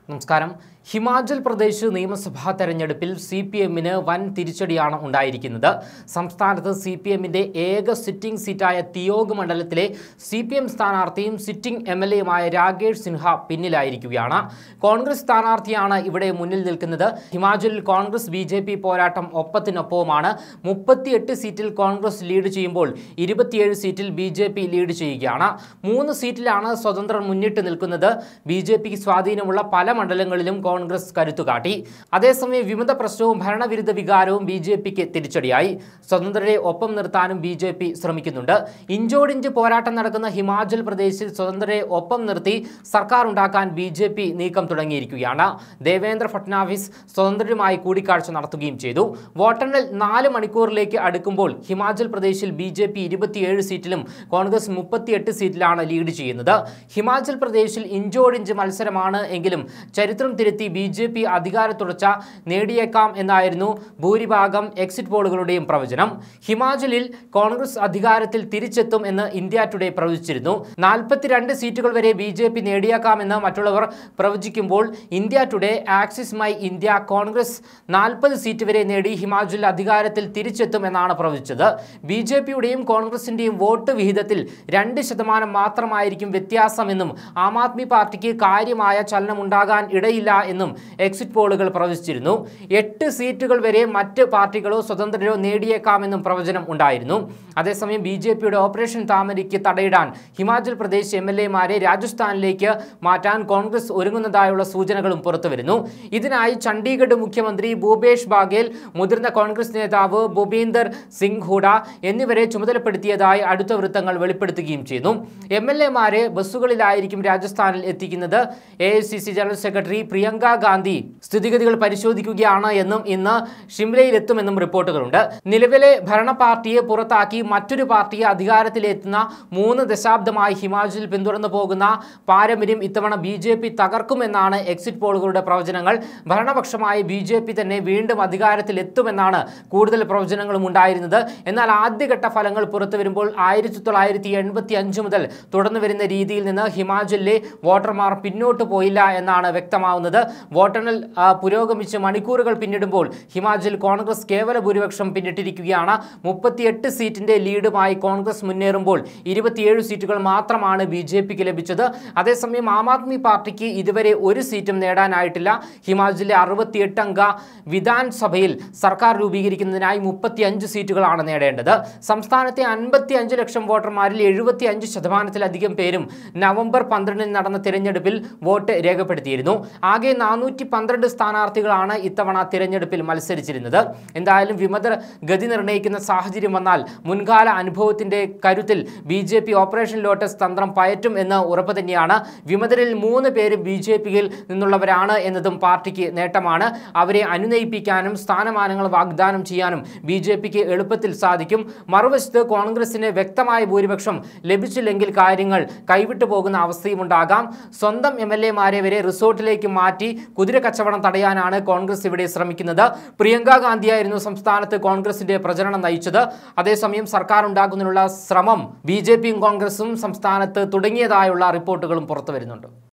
നമസ്കാരം ഹിമാചൽ പ്രദേശ് നിയമസഭാ തെരഞ്ഞെടുപ്പിൽ സി പി എമ്മിന് വൻ തിരിച്ചടിയാണ് ഉണ്ടായിരിക്കുന്നത് സംസ്ഥാനത്ത് സി പി എമ്മിൻ്റെ ഏക സിറ്റിംഗ് സീറ്റായ തിയോഗ് മണ്ഡലത്തിലെ സി പി എം സ്ഥാനാർത്ഥിയും സിറ്റിംഗ് എം എൽ എയുമായ രാകേഷ് സിൻഹ പിന്നിലായിരിക്കുകയാണ് കോൺഗ്രസ് സ്ഥാനാർത്ഥിയാണ് ഇവിടെ മുന്നിൽ നിൽക്കുന്നത് ഹിമാചലിൽ കോൺഗ്രസ് ബി ജെ പി പോരാട്ടം ഒപ്പത്തിനൊപ്പവുമാണ് മുപ്പത്തിയെട്ട് സീറ്റിൽ കോൺഗ്രസ് ലീഡ് ചെയ്യുമ്പോൾ ഇരുപത്തിയേഴ് സീറ്റിൽ ബി ജെ പി ലീഡ് ചെയ്യുകയാണ് മൂന്ന് സീറ്റിലാണ് സ്വതന്ത്രർ മുന്നിട്ട് നിൽക്കുന്നത് ബി ജെ പിക്ക് സ്വാധീനമുള്ള പല മണ്ഡലങ്ങളിലും കോൺഗ്രസ് കരുത്തുകാട്ടി അതേസമയം വിമത പ്രശ്നവും ഭരണവിരുദ്ധ വികാരവും ബി ജെ പിക്ക് തിരിച്ചടിയായി സ്വതന്ത്രരെ ഒപ്പം നിർത്താനും ബി ജെ പി ശ്രമിക്കുന്നുണ്ട് ഇഞ്ചോടിഞ്ച് പോരാട്ടം നടക്കുന്ന ഹിമാചൽ പ്രദേശിൽ സ്വതന്ത്രരെ ഒപ്പം നിർത്തി സർക്കാർ ഉണ്ടാക്കാൻ ബി ജെ പി നീക്കം തുടങ്ങിയിരിക്കുകയാണ് ദേവേന്ദ്ര ഫട്നാവിസ് സ്വതന്ത്രരുമായി കൂടിക്കാഴ്ച നടത്തുകയും ചെയ്തു വോട്ടെണ്ണൽ നാല് മണിക്കൂറിലേക്ക് അടുക്കുമ്പോൾ ഹിമാചൽ പ്രദേശിൽ ബി ജെ പി ഇരുപത്തിയേഴ് സീറ്റിലും കോൺഗ്രസ് മുപ്പത്തിയെട്ട് സീറ്റിലാണ് ലീഡ് ചെയ്യുന്നത് ഹിമാചൽ പ്രദേശിൽ ഇഞ്ചോടിഞ്ച് മത്സരമാണ് എങ്കിലും ചരിത്രം തിരുത്തി ബി ജെ പി അധികാര തുടർച്ച നേടിയേക്കാം എന്നായിരുന്നു ഭൂരിഭാഗം എക്സിറ്റ് പോളുകളുടെയും പ്രവചനം ഹിമാചലിൽ കോൺഗ്രസ് അധികാരത്തിൽ തിരിച്ചെത്തും എന്ന് ഇന്ത്യ ടുഡേ പ്രവചിച്ചിരുന്നു നാൽപ്പത്തിരണ്ട് സീറ്റുകൾ വരെ ബി ജെ പി നേടിയേക്കാമെന്ന് മറ്റുള്ളവർ പ്രവചിക്കുമ്പോൾ India Today Axis My India Congress നാൽപ്പത് സീറ്റ് വരെ നേടി ഹിമാചലിൽ അധികാരത്തിൽ തിരിച്ചെത്തും എന്നാണ് പ്രവചിച്ചത് ബി ജെ പിയുടെയും കോൺഗ്രസിന്റെയും വോട്ട് വിഹിതത്തിൽ രണ്ട് ശതമാനം മാത്രമായിരിക്കും വ്യത്യാസമെന്നും ആം ആദ്മി പാർട്ടിക്ക് കാര്യമായ ചലനമുണ്ടാകാൻ ഇടയില്ല എന്നും എക്സിറ്റ് പോളുകൾ പ്രവചിച്ചിരുന്നു എട്ട് സീറ്റുകൾ വരെ മറ്റ് പാർട്ടികളോ സ്വതന്ത്രരോ നേടിയേക്കാമെന്നും പ്രവചനം ഉണ്ടായിരുന്നു അതേസമയം ബി ജെ പിയുടെ ഓപ്പറേഷൻ താമരയ്ക്ക് തടയിടാൻ ഹിമാചൽ പ്രദേശ് എം എൽ എമാരെ രാജസ്ഥാനിലേക്ക് മാറ്റാൻ കോൺഗ്രസ് ഒരുങ്ങുന്നതായുള്ള സൂചനകളും പുറത്തുവരുന്നു ഇതിനായി ചണ്ഡീഗഡ് മുഖ്യമന്ത്രി ഭൂപേഷ് ബാഗേൽ മുതിർന്ന കോൺഗ്രസ് നേതാവ് ഭൂപീന്ദർ സിംഗ് ഹൂഡ എന്നിവരെ ചുമതലപ്പെടുത്തിയതായി അടുത്ത വൃത്തങ്ങൾ വെളിപ്പെടുത്തുകയും ചെയ്തു എം എൽ എമാരെ ബസ്സുകളിലായിരിക്കും രാജസ്ഥാനിൽ എത്തിക്കുന്നത് A general secretary Priyanka Gandhi സ്ഥിതിഗതികൾ പരിശോധിക്കുകയാണ് എന്നും ഇന്ന് ഷിംലയിലെത്തുമെന്നും റിപ്പോർട്ടുകളുണ്ട് നിലവിലെ ഭരണ പാർട്ടിയെ പുറത്താക്കി മറ്റൊരു പാർട്ടിയെ അധികാരത്തിലെത്തുന്ന മൂന്ന് ദശാബ്ദമായി ഹിമാചലിൽ പിന്തുടർന്നു പോകുന്ന പാരമ്പര്യം ഇത്തവണ ബി ജെ പി തകർക്കുമെന്നാണ് എക്സിറ്റ് പോളുകളുടെ പ്രവചനങ്ങൾ ഭരണപക്ഷമായ ബി ജെ പി തന്നെ വീണ്ടും അധികാരത്തിലെത്തുമെന്നാണ് കൂടുതൽ പ്രവചനങ്ങളും ഉണ്ടായിരുന്നത് എന്നാൽ ആദ്യഘട്ട ഫലങ്ങൾ പുറത്തു വരുമ്പോൾ ആയിരത്തി തൊള്ളായിരത്തി എൺപത്തി അഞ്ച് മുതൽ തുടർന്നു വരുന്ന രീതിയിൽ നിന്ന് ഹിമാചലിലെ വോട്ടർമാർ പിന്നോട്ട് പോയില്ല എന്നാണ് വ്യക്തമാവുന്നത് വോട്ടെണ്ണൽ ആ, പുരോഗമിച്ച് മണിക്കൂറുകൾ പിന്നിടുമ്പോൾ ഹിമാചൽ കോൺഗ്രസ് കേവല ഭൂരിപക്ഷം പിന്നിട്ടിരിക്കുകയാണ് മുപ്പത്തിയെട്ട് സീറ്റിന്റെ ലീഡുമായി കോൺഗ്രസ് മുന്നേറുമ്പോൾ ഇരുപത്തിയേഴ് സീറ്റുകൾ മാത്രമാണ് ബി ജെ പിക്ക് ലഭിച്ചത് അതേസമയം ആം ആദ്മി പാർട്ടിക്ക് ഇതുവരെ ഒരു സീറ്റും നേടാനായിട്ടില്ല ഹിമാചലിലെ അറുപത്തിയെട്ട് അംഗ വിധാൻസഭയിൽ സർക്കാർ രൂപീകരിക്കുന്നതിനായി മുപ്പത്തിയഞ്ച് സീറ്റുകളാണ് നേടേണ്ടത് സംസ്ഥാനത്തെ അൻപത്തി അഞ്ച് ലക്ഷം വോട്ടർമാരിൽ എഴുപത്തി അഞ്ച് ശതമാനത്തിലധികം പേരും നവംബർ പന്ത്രണ്ടിന് നടന്ന തിരഞ്ഞെടുപ്പിൽ വോട്ട് രേഖപ്പെടുത്തിയിരുന്നു ആകെ നാനൂറ്റി പന്ത്രണ്ട് സ്ഥാനാർത്ഥികളാണ് ഇത്തവണ തിരഞ്ഞെടുപ്പിൽ മത്സരിച്ചിരുന്നത് എന്തായാലും വിമത ഗതി നിർണ്ണയിക്കുന്ന സാഹചര്യം വന്നാൽ മുൻകാല അനുഭവത്തിന്റെ കരുത്തിൽ B J P operation lotus തന്ത്രം പയറ്റും എന്ന് ഉറപ്പ് തന്നെയാണ് വിമതരിൽ മൂന്ന് പേര് ബി ജെ പിയിൽ നിന്നുള്ളവരാണ് എന്നതും പാർട്ടിക്ക് നേട്ടമാണ് അവരെ അനുനയിപ്പിക്കാനും സ്ഥാനമാനങ്ങൾ വാഗ്ദാനം ചെയ്യാനും ബി ജെ പിക്ക് എളുപ്പത്തിൽ സാധിക്കും മറുവശത്ത് കോൺഗ്രസിന് വ്യക്തമായ ഭൂരിപക്ഷം ലഭിച്ചില്ലെങ്കിൽ കാര്യങ്ങൾ കൈവിട്ടു പോകുന്ന അവസ്ഥയും ഉണ്ടാകാം സ്വന്തം എം എൽ എമാരെ വരെ റിസോർട്ടിലേക്ക് മാറ്റി കുതിര കച്ചവടം തടയാനാണ് കോൺഗ്രസ് ഇവിടെ ശ്രമിക്കുന്നത് പ്രിയങ്ക ഗാന്ധിയായിരുന്നു സംസ്ഥാനത്ത് കോൺഗ്രസിന്റെ പ്രചരണം നയിച്ചത് അതേസമയം സർക്കാർ ഉണ്ടാക്കുന്നതിനുള്ള ശ്രമം ബി ജെ പിയും കോൺഗ്രസും സംസ്ഥാനത്ത് തുടങ്ങിയതായുള്ള റിപ്പോർട്ടുകളും പുറത്തു വരുന്നുണ്ട്